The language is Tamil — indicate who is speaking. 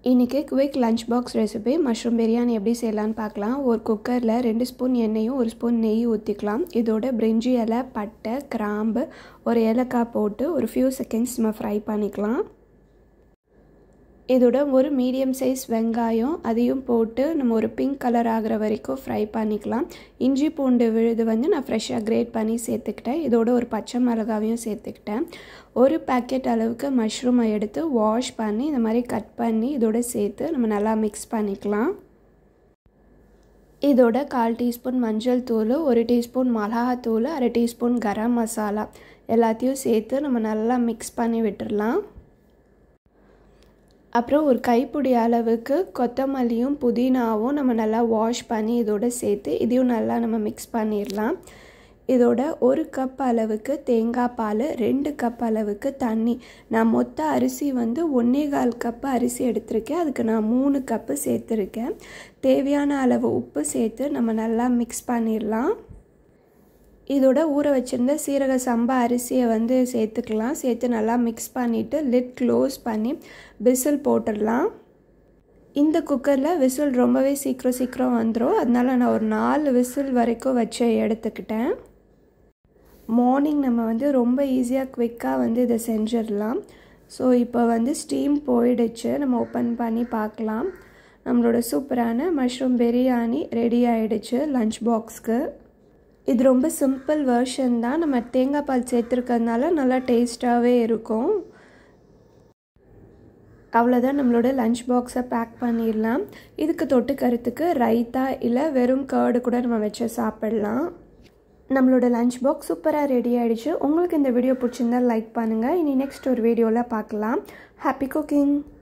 Speaker 1: இன்றைக்கி quick lunch box recipe mushroom biryani எப்படி செய்யலான்னு பார்க்கலாம் ஒரு குக்கரில் ரெண்டு ஸ்பூன் எண்ணெயும் ஒரு ஸ்பூன் நெய் ஊற்றிக்கலாம் இதோட பிரிஞ்சி இலை பட்டை கிராம்பு ஒரு ஏலக்காய் போட்டு ஒரு ஃபியூ செகண்ட்ஸ் நம்ம ஃப்ரை பண்ணிக்கலாம் இதோட ஒரு மீடியம் சைஸ் வெங்காயம் அதையும் போட்டு நம்ம ஒரு பிங்க் கலர் ஆகிற வரைக்கும் ஃப்ரை பண்ணிக்கலாம் இஞ்சி பூண்டு விழுது வந்து நான் ஃப்ரெஷ்ஷாக கிரேட் பண்ணி சேர்த்துக்கிட்டேன் இதோட ஒரு பச்சை மிளகாவையும் சேர்த்துக்கிட்டேன் ஒரு பேக்கெட் அளவுக்கு மஷ்ரூமை எடுத்து வாஷ் பண்ணி இந்த மாதிரி கட் பண்ணி இதோட சேர்த்து நம்ம நல்லா மிக்ஸ் பண்ணிக்கலாம் இதோட கால் டீஸ்பூன் மஞ்சள் தூள் ஒரு டீஸ்பூன் மிளகாத்தூள் அரை டீஸ்பூன் கரம் மசாலா எல்லாத்தையும் சேர்த்து நம்ம நல்லா மிக்ஸ் பண்ணி விட்டுடலாம் அப்புறம் ஒரு கைப்பிடி அளவுக்கு கொத்தமல்லியும் புதினாவும் நம்ம நல்லா வாஷ் பண்ணி இதோட சேர்த்து இதையும் நல்லா நம்ம மிக்ஸ் பண்ணிடலாம் இதோட ஒரு கப் அளவுக்கு தேங்காய் பால் ரெண்டு கப் அளவுக்கு தண்ணி நான் மொத்த அரிசி வந்து ஒன்றே கால் கப்பு அரிசி எடுத்திருக்கேன் அதுக்கு நான் மூணு கப்பு சேர்த்துருக்கேன் தேவையான அளவு உப்பு சேர்த்து நம்ம நல்லா மிக்ஸ் பண்ணிடலாம் இதோட ஊற வச்சுருந்த சீரக சம்பா அரிசியை வந்து சேர்த்துக்கலாம் சேர்த்து நல்லா மிக்ஸ் பண்ணிவிட்டு லிட் க்ளோஸ் பண்ணி விசில் போட்டுடலாம் இந்த குக்கரில் விசில் ரொம்பவே சீக்கிரம் சீக்கிரம் வந்துடும் அதனால் நான் ஒரு நாலு விசில் வரைக்கும் வச்சு எடுத்துக்கிட்டேன் மார்னிங் நம்ம வந்து ரொம்ப ஈஸியாக குவிக்காக வந்து இதை செஞ்சிடலாம் ஸோ இப்போ வந்து ஸ்டீம் போயிடுச்சு நம்ம ஓப்பன் பண்ணி பார்க்கலாம் நம்மளோட சூப்பரான மஷ்ரூம் பிரியாணி ரெடி ஆகிடுச்சு லஞ்ச் பாக்ஸ்க்கு இது ரொம்ப சிம்பிள் வேர்ஷன் தான் நம்ம தேங்காய் பால் சேர்த்துருக்கிறதுனால நல்லா டேஸ்ட்டாகவே இருக்கும் அவ்வளோதான் நம்மளோட லஞ்ச் பாக்ஸை பேக் பண்ணிடலாம் இதுக்கு தொட்டுக்கறதுக்கு ரைத்தா இல்லை வெறும் கேர்டு கூட நம்ம வச்சு சாப்பிட்லாம் நம்மளோட லஞ்ச் பாக்ஸ் சூப்பராக ரெடி ஆகிடுச்சு உங்களுக்கு இந்த வீடியோ பிடிச்சிருந்தால் லைக் பண்ணுங்கள் இனி நெக்ஸ்ட் ஒரு வீடியோவில் பார்க்கலாம் ஹாப்பி குக்கிங்